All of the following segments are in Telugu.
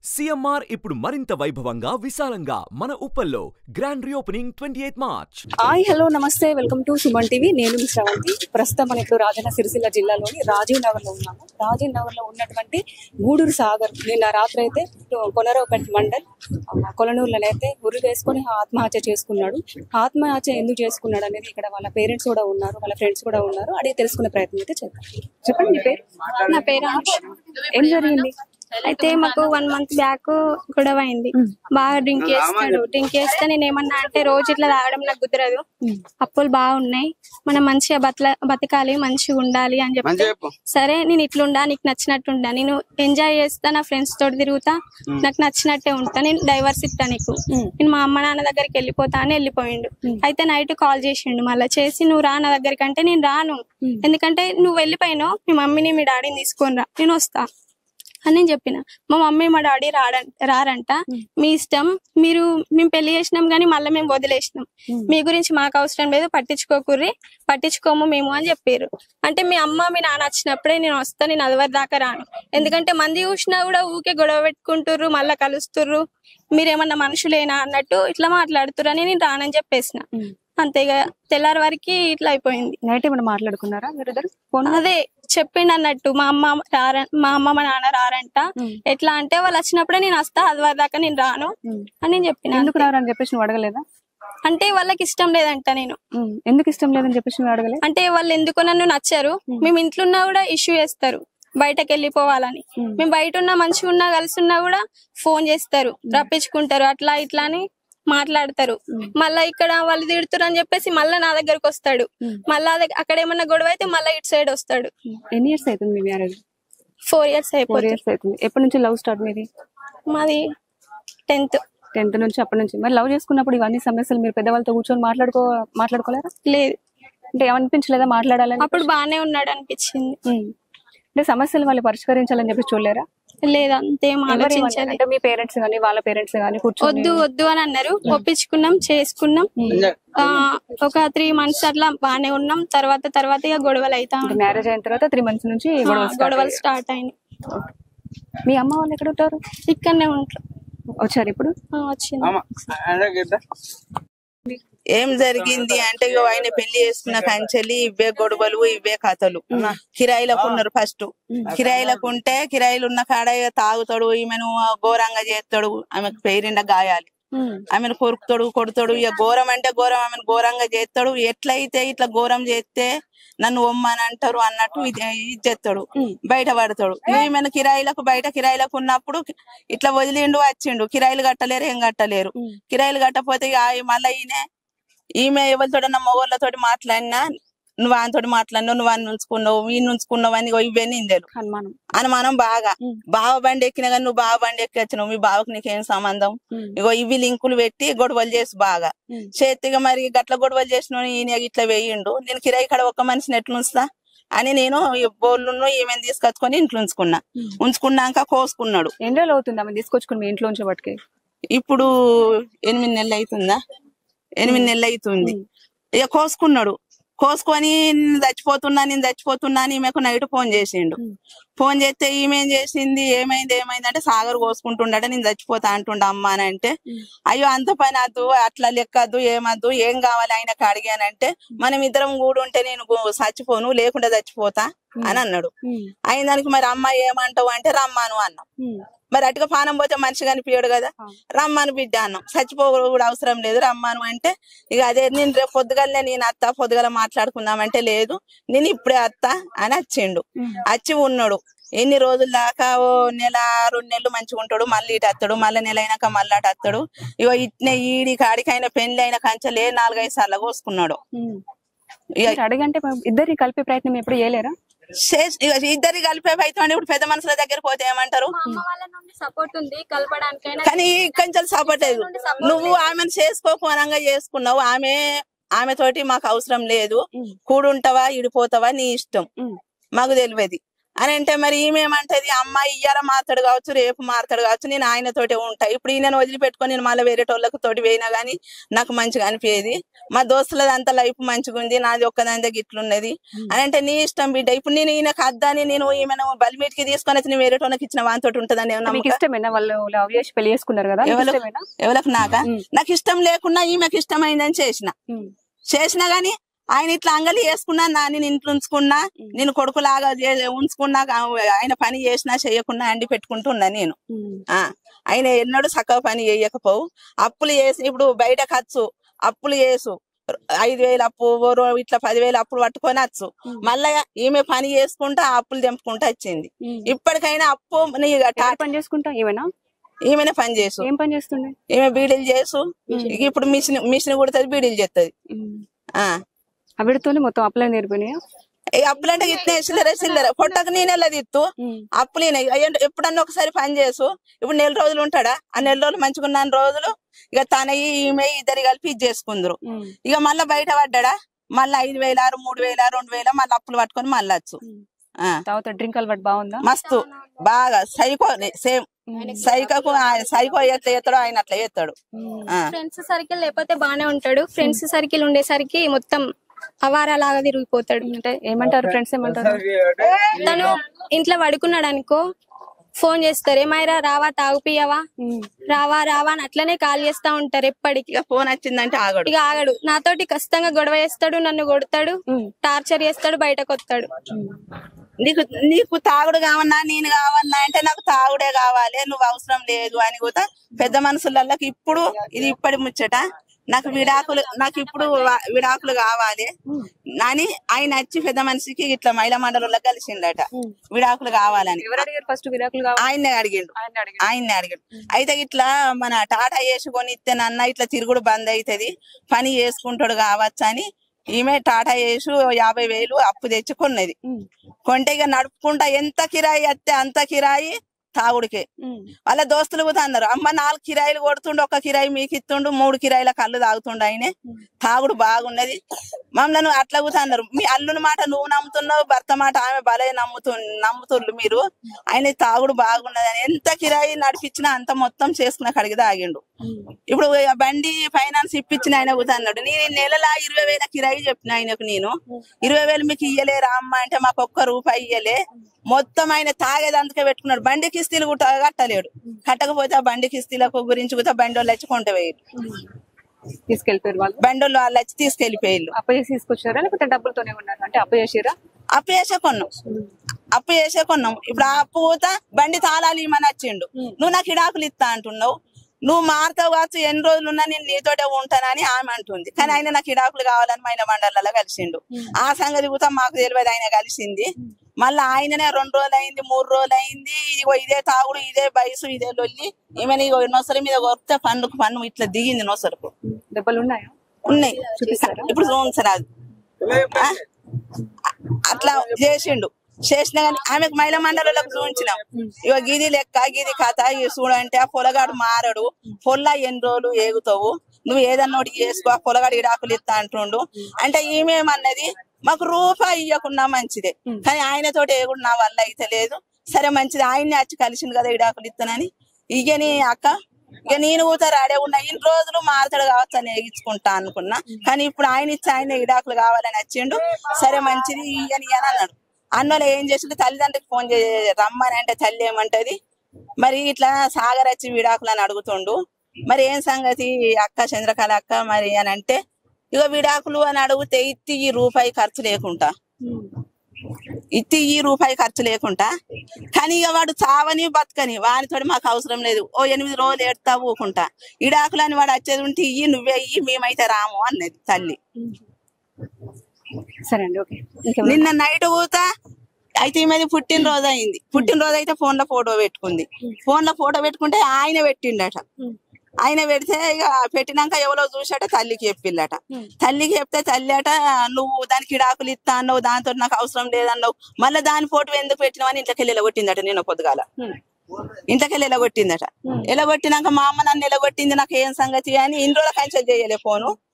సిఎంఆర్ ఇప్పుడు మరింత వైభవంగా విశాలంగా మన ఉప్పల్లో grand reopening twenty eighth March hi hello నమస్తే వెల్కమ్ టు సుమన్ టీవీ నేను మీ శ్రవంతి ప్రస్తుతం మనం ఇప్పుడు రాజన్న సిరిసిల్ల జిల్లాలోని రాజీవ్ నగర్ లో ఉన్నాము రాజీవ్ నగర్ లో ఉన్నటువంటి గూడూరు సాగర్ నిన్న రాత్రి అయితే కొనరావుపేట మండల్ ఆ, కొలనూరులో అయితే ఉరి వేసుకొని ఆత్మహత్య చేసుకున్నాడు ఆత్మహత్య ఎందుకు చేసుకున్నాడు అనేది ఇక్కడ వాళ్ళ పేరెంట్స్ కూడా ఉన్నారు వాళ్ళ ఫ్రెండ్స్ కూడా ఉన్నారు అడిగి తెలుసుకునే ప్రయత్నం అయితే చేద్దాం చెప్పండి మీ పేరు నా పేరు అనుష. ఏం జరిగింది అయితే మాకు వన్ మంత్ బ్యాక్ గొడవ అయింది బాగా డ్రింక్ చేస్తాడు డ్రింక్ చేస్తే నేను ఏమన్నా అంటే రోజు ఇట్లా తాగడం నాకు కుదరదు అప్పులు బాగున్నాయి మనం మంచిగా బతల బతకాలి మంచిగా ఉండాలి అని చెప్తే సరే నేను ఇట్లుండా నీకు నచ్చినట్టుండా నేను ఎంజాయ్ చేస్తా నా ఫ్రెండ్స్ తోటి తిరుగుతా నాకు నచ్చినట్టే ఉంటా నేను డైవర్స్ ఇస్తా నీకు నేను మా అమ్మ నాన్న దగ్గరికి వెళ్ళిపోతా అని వెళ్ళిపోయిండు అయితే నైట్ కాల్ చేసిండు మళ్ళీ చేసి నువ్వు రా నా దగ్గరికి అంటే నేను రాను ఎందుకంటే నువ్వు వెళ్ళిపోయినావు మీ మమ్మీని మీ డాడీని తీసుకొని రా నేను వస్తా అని నేను చెప్పిన మా మమ్మీ మా డాడీ రాడం రారంట మీ ఇష్టం మీరు మేము పెళ్లి చేసినాం కానీ మళ్ళీ మేము వదిలేసినాం మీ గురించి మాకు అవసరం లేదు పట్టించుకోకుర్రి పట్టించుకోము మేము అని చెప్పారు అంటే మీ అమ్మ మీ నాన్న వచ్చినప్పుడే నేను వస్తా నేను అదివరి దాకా రాను ఎందుకంటే మంది చూసినా కూడా ఊకే గొడవ పెట్టుకుంటుర్రు మళ్ళీ కలుస్తుర్రు మీరేమన్నా మనుషులేనా అన్నట్టు ఇట్లా మాట్లాడుతుర్రు అని నేను రానని చెప్పేసిన అంతేగా తెల్లారి వరకు ఇట్లా అయిపోయింది నైట్ ఏమైనా మాట్లాడుకున్నారా మీరు ఇద్దరు ఫోన్ అదే చెప్పిండు అన్నట్టు మా అమ్మ రార మా అమ్మ మా నాన్న రారంట ఎట్లా అంటే వాళ్ళు వచ్చినప్పుడే నేను వస్తా అది దాకా నేను రాను అని నేను చెప్పిన ఎందుకు రారని చెప్పేసి నువ్వు అడగలేదా అంటే వాళ్ళకి ఇష్టం లేదంట నేను ఉమ్, ఎందుకు ఇష్టం లేదని చెప్పేసి నువ్వు అడగలే అంటే వాళ్ళు ఎందుకు నన్ను నచ్చారు మేము ఇంట్లో ఉన్నా కూడా ఇష్యూ చేస్తారు బయటకు వెళ్ళిపోవాలని మేము బయట ఉన్నా మంచిగా ఉన్నా కలిసి ఉన్నా కూడా ఫోన్ చేస్తారు రప్పించుకుంటారు అట్లా ఇట్లా అని మాట్లాడతారు మళ్ళా ఇక్కడ వాళ్ళు తిడుతురు అని చెప్పేసి మళ్ళా నా దగ్గరకు వస్తాడు మళ్ళా అదే- అక్కడ ఏమన్నా గొడవ అయితే మళ్ళా ఇటు సైడ్ వస్తాడు ఎన్ని ఇయర్స్ అవుతుంది మీ మ్యారేజ్ ఫోర్ ఇయర్స్ ఫోర్ అయిపోతుంది ఇయర్స్ అవుతుంది ఎప్పటి నుంచి లవ్ స్టార్ట్ మీది మాది టెన్త్ టెన్త్ నుంచి అప్పటి నుంచి మరి లవ్ చేసుకున్నప్పుడు ఇవన్నీ సమస్యలు మీరు పెద్దవాళ్ళతో కూర్చొని మాట్లాడుకో మాట్లాడుకోలేరా లేదు అంటే ఏమనిపించలేదా మాట్లాడాలని అప్పుడు బానే ఉన్నాడు అనిపించింది ఉమ్. అంటే సమస్యలు వాళ్ళు పరిష్కరించాలని చెప్పి చూడలేరా లేదు అంతేం ఎవరు ఏమన్నారు? ఆలోచించాలి అంటే మీ పేరెంట్స్ కానీ వాళ్ళ పేరెంట్స్ కానీ కూర్చొని వద్దు వద్దు అని అన్నారు ఒప్పించుకున్నాం చేసుకున్నాం ఆ ఒక త్రీ మంత్స్ అట్లా బానే ఉన్నాం తర్వాత తర్వాత ఇక గొడవలు అవుతా ఉన్నాయి. మ్యారేజ్ అయిన తర్వాత త్రీ మంత్స్ నుంచి ఆ, గొడవలు start గొడవలు అయ్యాయి. స్టార్ట్ అయినాయి మీ అమ్మ వాళ్ళు ఎక్కడ ఉంటారు ఇక్కడనే ఉంటాం వచ్చారు ఇప్పుడు ఆ, వచ్చింది ఏం జరిగింది అంటే ఇగో ఆయన పెళ్లి చేసుకున్న కంచెలి ఇవే గొడవలు ఇవే కథలు కిరాయిలకు ఉన్నారు ఫస్ట్ కిరాయిలకు ఉంటే కిరాయిలు ఉన్న కాడ ఇక తాగుతాడు ఈమెను ఘోరంగా చేస్తాడు ఆమెకు పేరిండ గాయాలి ఆమెను కొరుకుతాడు కొడుతాడు ఇక ఘోరం అంటే ఘోరం ఆమెను ఘోరంగా చేస్తాడు ఎట్లయితే ఇట్లా ఘోరం చేస్తే నన్ను ఒమ్మని అంటారు అన్నట్టు ఇది ఇది చేస్తాడు బయట పడతాడు ఈమెను కిరాయిలకు బయట కిరాయిలకు ఉన్నప్పుడు ఇట్లా వదిలిండు వచ్చిండు కిరాయిలు కట్టలేరు ఏం కట్టలేరు కిరాయిలు కట్టకపోతే ఇక ఆ- మళ్ళా ఈయన ఈమె ఎవరితోడన్నా మగవాళ్ళతోటి మాట్లాడినా నువ్వు ఆయనతోటి మాట్లాడినావు నువ్వు ఆయన ఉంచుకున్నావు వీళ్ళు ఉంచుకున్నావు అని ఇగో ఇవన్నీ ఇందేలు అనుమానం అనుమానం బాగా బావ బండి ఎక్కినా కానీ నువ్వు బావ బండి ఎక్కి వచ్చినావు మీ బావకు నీకేం సంబంధం ఇగో ఇవి లింకులు పెట్టి గొడవలు చేసి బాగా చేతిగా మరి గట్ల గొడవలు చేసిన ఈయన ఇట్లా వేయిండు నేను కిరాయి కాడ ఒక్క మనిషిని ఎట్లా ఉంచుతా అని నేను ఈ బోళ్ళును ఈమెను తీసుకొచ్చుకొని ఇంట్లో ఉంచుకున్నా ఉంచుకున్నాక కోసుకున్నాడు ఎన్ని రోజులు అవుతుంది ఆమె తీసుకొచ్చుకుని మీ ఇంట్లో ఉంచే పట్టుకే ఇప్పుడు ఎనిమిది నెలలు అవుతుందా ఎనిమిది నెలలు అవుతుంది ఇక కోసుకున్నాడు కోసుకొని నేను చచ్చిపోతున్నా నేను చచ్చిపోతున్నా అని ఈమెకు నైట్ ఫోన్ చేసిండు ఫోన్ చేస్తే ఈమె ఏం చేసింది ఏమైంది ఏమైంది అంటే సాగర్ కోసుకుంటుండట నేను చచ్చిపోతా అంటుండ అమ్మ అని అంటే అయ్యో అంత పని వద్దు అట్లా లెక్కద్దు ఏమద్దు ఏం కావాలి ఆయనకు అడిగానంటే మనం ఇద్దరం కూడుంటే నేను గు- చచ్చిపోను లేకుండా చచ్చిపోతా అని అన్నాడు అయిన దానికి మరి అమ్మ ఏమంటావు అంటే రమ్మాను అన్నాం మరి అటుగా పానం పోతే మనిషి కనిపించాడు కదా రమ్మను బిడ్డ అన్నాం చచ్చిపోవడం కూడా అవసరం లేదు రమ్మను అంటే ఇక అదే నేను రేపు పొద్దుగలనే నేను అత్త పొద్దుగల మాట్లాడుకుందామంటే లేదు నేను ఇప్పుడే అత్త అని వచ్చిండు వచ్చి ఉన్నాడు ఎన్ని రోజుల దాకా ఓ నెల రెండు నెలలు మంచిగా ఉంటాడు మళ్ళీ ఇటు వస్తాడు మళ్ళీ నెల అయినాక మళ్ళీ అటు వస్తాడు ఇగో ఇట్నే ఈడి కాడికైనా పెళ్లి అయిన కంచెలే నాలుగైదు సార్లు కోసుకున్నాడు ఇక మీరు అడగంటే ఇద్దరిని కలిపే ప్రయత్నం ఎప్పుడు చేయలేరా చేసి- ఇక ఇద్దరి కలిపే అయితే ఇప్పుడు పెద్ద మనుషుల దగ్గర పోతే ఏమంటారు అమ్మ వాళ్ళ నుండి సపోర్ట్ ఉంది కలపడానికైనా కానీ కొంచెం సపోర్ట్ లేదు నువ్వు ఆమెను చేసుకోకోనంగా చేసుకున్నావు ఆమె ఆమె తోటి మాకు అవసరం లేదు కూడుంటావా ఇడిపోతావా నీ ఇష్టం మాకు తెలియదు అని అంటే మరి ఈమెమంటది అమ్మాయి ఇయ్యాల మారుతాడు కావచ్చు రేపు మారుతాడు కావచ్చు నేను ఆయనతోటే ఉంటా ఇప్పుడు ఈయనను వదిలిపెట్టుకొని నేను మళ్ళీ వేరే వాళ్ళకి తోటి పోయినా గానీ నాకు మంచిగా అనిపించేది మా దోస్తులది అంత లైఫ్ మంచిగా ఉంది నాది ఒక్కదాని దగ్గర ఇట్లున్నది అని అంటే నీ ఇష్టం బిడ్డ ఇప్పుడు నేను ఈయనకు అద్దని నేను ఈమెను బలిమీటికి తీసుకొని వచ్చి నేను వేరే వాళ్ళకి ఇచ్చిన వానితోటి ఉంటుందని ఏమన్నా మీకు ఇష్టమేనా వాళ్ళు లవ్ చేసి పెళ్లి చేసుకున్నారు కదా మీకు ఎవరు? ఇష్టమేనా ఎవరికి నాకా ఉమ్. నాకు ఇష్టం లేకున్నా ఈమెకి ఇష్టమైందని చేసిన ఉమ్. చేసినా గానీ ఆయన ఇట్లా అంగలి వేసుకున్నా నా నేను ఇంట్లో ఉంచుకున్నా నేను కొడుకులాగా చే- ఉంచుకున్నా గా- ఆయన పని చేసినా చేయకున్నా అండి పెట్టుకుంటున్నా నేను ఉమ్. ఆ ఆయన ఎన్నడూ చక్కగా పని చేయకపోవు అప్పులు చేసి ఇప్పుడు బయట ఖర్చు అప్పులు చేసు ఐదు వేలు అప్పు ఓ రో- ఇట్లా పదివేలు అప్పులు పట్టుకొని వచ్చు మళ్ళా ఈమె పని చేసుకుంటా ఆ అప్పులు తెంపుకుంటా వచ్చింది ఉమ్. ఇప్పటికైనా అప్పు నీ ఎవరు టా- పని చేసుకుంటా ఏమైనా ఈమెనే పని చేసు ఏం పని చేస్తుండే ఈమె బీడీలు చేసు ఇక ఇప్పుడు మిషన్ మిషన్ కుడుతుంది బీడీలు చేస్తుంది ఆ అవిడితోనే మొత్తం అప్లై నేర్పినాయా ఈ అప్పులంటే ఇట్నే చిల్లర చిల్లర పొట్టకు నేను ఎలా తిత్తు అప్పులు ఈయన అయ్య- ఎప్పుడన్నా ఒకసారి పని చేసు ఇప్పుడు నెల రోజులు ఉంటాడా ఆ నెల రోజులు మంచిగా ఉన్న రోజులు ఇక తన ఈమె ఇద్దరు కలిపి ఇది చేసుకుందరు ఇక మళ్ళా బయట పడ్డాడా మళ్ళీ ఐదు వేల మూడు వేల రెండు వేల మళ్ళీ అప్పులు పట్టుకొని మళ్ళీ వచ్చు ఆ, తర్వాత డ్రింక్ అలవాటు బాగుందా మస్తు బాగా సైకో సేమ్ సైకోకు ఆ- సైకో ఎట్లా చేస్తాడో ఆయన అట్లా చేస్తాడు ఆ. ఫ్రెండ్స్ సర్కిల్ లేకపోతే బానే ఉంటాడు ఫ్రెండ్స్ సర్కిల్ ఉండేసరికి మొత్తం అవారా లాగా తిరిగిపోతాడు అంటే ఏమంటారు ఫ్రెండ్స్ ఏమంటారు తను ఇంట్లో పడుకున్నాడు అనుకో ఫోన్ చేస్తారు ఏమైరా రావా తాగుపియవా రావా రావా అని అట్లనే కాల్ చేస్తా ఉంటారు ఎప్పటికి ఇక ఫోన్ వచ్చిందంటే ఆగడు ఇక ఆగడు నాతోటి ఖచ్చితంగా గొడవ చేస్తాడు నన్ను కొడతాడు టార్చర్ చేస్తాడు బయటకు వస్తాడు నీకు నీకు తాగుడు కావన్నా నేను కావన్నా అంటే నాకు తాగుడే కావాలి నువ్వు అవసరం లేదు అని కూడా పెద్ద మనుషులకి ఇప్పుడు ఇది ఇప్పటి ముచ్చట నాకు విడాకులు నాకు ఇప్పుడు వా- విడాకులు కావాలి అని ఆయన వచ్చి పెద్ద మనిషికి ఇట్లా మహిళా మండలంలో కలిసిండట విడాకులు కావాలని ఎవరు అడిగారు ఫస్ట్ విడాకులు కావాలి ఆయన్నే అడిగిండు ఆయన అడిగారు ఆయన్ని అడిగాడు అయితే ఇట్లా మన టాటా వేసుకొని ఇస్తేనన్న ఇట్లా తిరుగుడు బంద్ అవుతుంది పని చేసుకుంటాడు కావచ్చు అని ఈమె టాటా వేసు యాభై వేలు అప్పు తెచ్చి కొన్నది కొంటే ఇక నడుపుకుంటా ఎంత కిరాయి వస్తే అంత కిరాయి తాగుడికే వాళ్ళ దోస్తులు కూడా అన్నారు అమ్మ నాలుగు కిరాయిలు కొడుతుండు ఒక కిరాయి మీకు ఇస్తుండు మూడు కిరాయిల కళ్ళు తాగుతుండు ఆయనే తాగుడు బాగున్నది మమ్మల్ని అట్లా కూడా అన్నారు మీ అల్లుని మాట నువ్వు నమ్ముతున్నావు భర్త మాట ఆమె భలే నమ్ముతు నమ్ముతుండ్రు మీరు ఆయన తాగుడు బాగున్నది అని ఎంత కిరాయి నడిపించినా అంత మొత్తం చేసుకున్న కడిగి తాగిండు ఇప్పుడు ఆ బండి ఫైనాన్స్ ఇప్పించిన ఆయన కూడా అన్నాడు నేను ఈ నెలలా ఇరవై వేల కిరాయి చెప్పిన ఆయనకు నేను ఇరవై వేలు మీకు ఇయ్యలేరా అమ్మ అంటే మాకు ఒక్క రూపాయి ఇయ్యలే మొత్తం ఆయన తాగేదంతకే పెట్టుకున్నాడు బండి కిస్తీలు కూడా కట్టలేడు కట్టకపోతే ఆ బండి కిస్తీలకు గురించి కూడా బండి వాళ్ళు వచ్చి కొంట వేయరు తీసుకెళ్తారు వాళ్ళు బండి వాళ్ళు వాళ్ళు వచ్చి తీసుకెళ్లిపోయారు అప్పు చేసి తీసుకొచ్చారా లేకపోతే డబ్బులతోనే ఉన్నారు అంటే అప్పు చేసిరా అప్పు చేసే కొన్నాం అప్పు చేసే కొన్నాం ఇప్పుడు ఆ అప్పు పోత బండి తాళాలు ఇమ్మని వచ్చిండు నువ్వు నాకు ఇడాకులు ఇస్తా అంటున్నావు నువ్వు మారుతావు కావచ్చు ఎన్ని రోజులు ఉన్నా నేను నీతోటే ఉంటానని ఆమె అంటుంది కానీ ఆయన నాకు ఇడాకులు కావాలని మైన మండలలో కలిసిండు ఆ సంగతి కూడా మాకు తెలియదు ఆయన కలిసింది మళ్ళీ ఆయననే రెండు రోజులు అయింది మూడు రోజులు అయింది ఇదిగో ఇదే తాగుడు ఇదే బయసు ఇదే లొల్లి ఈమె ఇగో నొసరు మీద కొరితే పండుకు పన్ను ఇట్లా దిగింది నొసరుకు దెబ్బలు ఉన్నాయా ఉన్నాయి ఇప్పుడు చూపించరాదు ఆ? అట్లా చేసిండు చేసినా గానీ ఆమెకు మహిళా మండలిలోకి చూపించినాం ఇక గిది లెక్క గిది కథ ఇక చూడంటే ఆ పొలగాడు మారడు పొల్ల ఎన్ని రోజులు ఏగుతావు నువ్వు ఏదన్నా ఒకటి చేసుకో ఆ పొలగాడు ఇడాకులు ఇస్తా అంటుండు అంటే ఈమెమన్నది మాకు రూపాయి ఇవ్వకున్నా మంచిదే కానీ ఆయనతోటి ఏగుడు నా వల్ల అయితే లేదు సరే మంచిది ఆయన్ని వచ్చి కలిసిండు కదా ఇడాకులు ఇస్తానని ఇక నీ అక్క ఇక నేను కూడా రాడే ఉన్నా ఇన్ని రోజులు మారుతాడు కావచ్చు అని ఏగించుకుంటా అనుకున్నా కానీ ఇప్పుడు ఆయన ఇచ్చి ఆయన ఇడాకులు కావాలని వచ్చిండు సరే మంచిది ఇయ్యని అని అన్నాడు అన్నోళ్ళు ఏం చేసిండు తల్లిదండ్రులకు ఫోన్ చే రమ్మని అంటే తల్లి ఏమంటది మరి ఇట్లా సాగర్ వచ్చి విడాకులు అని అడుగుతుండు మరి ఏం సంగతి అక్క చంద్రకళ అక్క మరి అని అంటే ఇక విడాకులు అని అడిగితే ఇత్తి ఈ రూపాయి ఖర్చు లేకుండా ఇత్తి ఈ రూపాయి ఖర్చు లేకుండా కానీ ఇక వాడు చావని బతకని వానితోటి మాకు అవసరం లేదు ఓ ఎనిమిది రోజులు ఎడతా ఊకుంటా ఇడాకులు అని వాడు వచ్చేది ఉంటే ఇయ్యి నువ్వే ఇయ్యి మేమైతే రాము అన్నది తల్లి సరే అండి ఓకే ఇంకెవరు? నిన్న నైట్ ఊతా అయితే ఈమెది పుట్టినరోజు అయింది పుట్టినరోజు అయితే ఫోన్ లో ఫోటో పెట్టుకుంది ఫోన్ లో ఫోటో పెట్టుకుంటే ఆయన పెట్టిండట ఆయన పెడితే ఇక పెట్టినాక ఎవరో చూసాట తల్లికి చెప్పిల్లట తల్లికి చెప్తే తల్లి అట నువ్వు దానికి ఇడాకులు ఇస్తా అన్నావు దాంతో నాకు అవసరం లేదన్నావు మళ్ళీ దాని ఫోటో ఎందుకు పెట్టినావని ఇంట్లోకి వెళ్ళి కొట్టిందట నేను పొద్దుగాల హ్మ్. ఇంట్లోకి వెళ్ళి ఎలగొట్టిందట ఎలగొట్టినాక మా అమ్మ నన్ను ఎలగొట్టింది నాకు ఏం సంగతి అని ఇన్ని రోజుల కంచెలు చేయలే ఫోను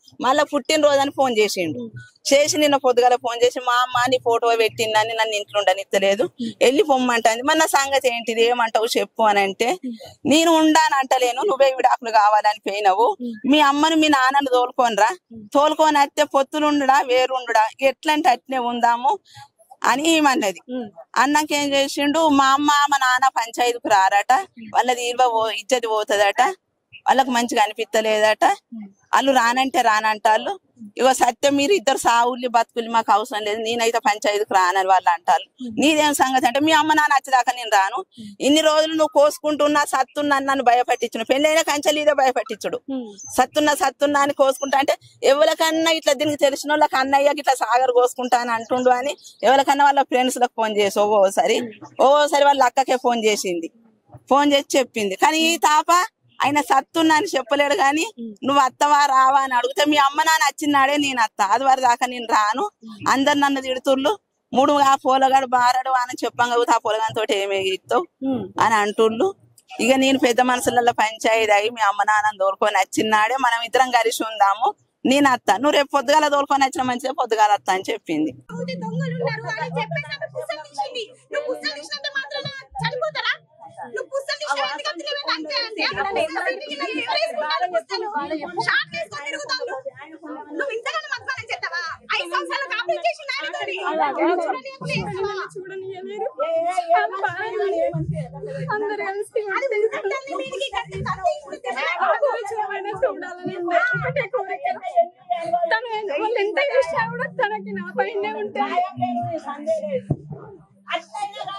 మళ్ళా పుట్టినరోజు అని ఫోన్ చేసిండు చేసి నిన్న పొద్దుగాల ఫోన్ చేసి మా అమ్మ నీ ఫోటో పెట్టిందని నన్ను ఇంట్లో ఉండనిత్తలేదు వెళ్ళి పొమ్మంటుంది మరి నా సంగతి ఏంటిది ఏమంటావు చెప్పు అని అంటే నేను ఉండాను అంటలేను నువ్వే విడాకులు కావాలని పోయినావు మీ అమ్మను మీ నాన్నను తోలుకోనరా తోలుకొని వస్తే పొత్తులుండుడా వేరుండుడా ఎట్లంటే అట్నే ఉందాము అని ఏమన్నది అన్నాక ఏం చేసిండు మా అమ్మ మా నాన్న పంచాయతీకి రారట వాళ్ళది ఇల్వ పో- ఇజ్జతి పోతుందట వాళ్ళకి మంచిగా అనిపిస్తలేదట వాళ్ళు రానంటే రానంటాళ్ళు ఇగో సత్యం మీరు ఇద్దరు సావుల్ని బతుకులు మాకు అవసరం లేదు నేనైతే పంచాయతీకి రానని వాళ్ళు అంటారు నీదేం సంగతి అంటే మీ అమ్మ నాన్న వచ్చేదాకా నేను రాను ఇన్ని రోజులు నువ్వు కోసుకుంటున్నా సత్తున్నా నన్ను భయపట్టించుడు పెళ్ళైన కంచెలు ఇదే భయపట్టించుడు సత్తున్నా సత్తున్నా అని కోసుకుంటా అంటే ఎవరికన్నా ఇట్లా దీనికి తెలిసిన వాళ్ళకి అన్నయ్యకి ఇట్లా సాగర్ కోసుకుంటా అని అంటుండు అని ఎవరికన్నా వాళ్ళ ఫ్రెండ్స్ లకు ఫోన్ చేసి ఓసారి ఓసారి వాళ్ళ అక్కకే ఫోన్ చేసింది ఫోన్ చేసి చెప్పింది కానీ ఈ తాప ఆయన సత్తున్నా అని చెప్పలేడు కానీ నువ్వు అత్తవా రావా అని అడిగితే మీ అమ్మ నాన్న వచ్చినాడే నేను అత్త అది వారి దాకా నేను రాను అందరు నన్ను తిడుతుర్లు మూడు ఆ పోలగాడు బారాడు అని చెప్పంగా ఆ పొలగాని తోటి ఏమి ఇస్తావు అని అంటుళ్ళు ఇక నేను పెద్ద మనుషులలో పంచాయతీ అయి మీ అమ్మ నాన్న తోలుకొని వచ్చినాడే మనం ఇద్దరం కలిసి ఉందాము నేను అత్త నువ్వు రేపు పొద్దుగాల తోలుకొని వచ్చిన మంచిదే పొద్దుగాల అత్త అని చెప్పింది ఊరి దొంగలు ఉన్నారు అని చెప్పేసి పుస్తకం తీసింది నువ్వు పుస్తకం తీసినంత మాత్రాన చనిపోతారా నువ్వు పుస్తకం తీసిన ఎందుకంటే నువ్వు అంతే అంతే అక్కడ ఎవరేసుకుంటారు పుస్తకాలు? షార్ట్ వేసుకొని తిరుగుతారు. నువ్వు ఇంతకన్నా మధ్యాహ్నం చేస్తావా ఐదు సంవత్సరాలు కాపురం చేసి నాయనతోని. చూడనీయకు చేస్తావా? అది కట్టండి మీదికి కట్టి కట్టి ఇప్పుడు తను వాళ్ళు ఎంత చూసినా కూడా తనకి నా పైనే ఉంటాయి అట్లయినా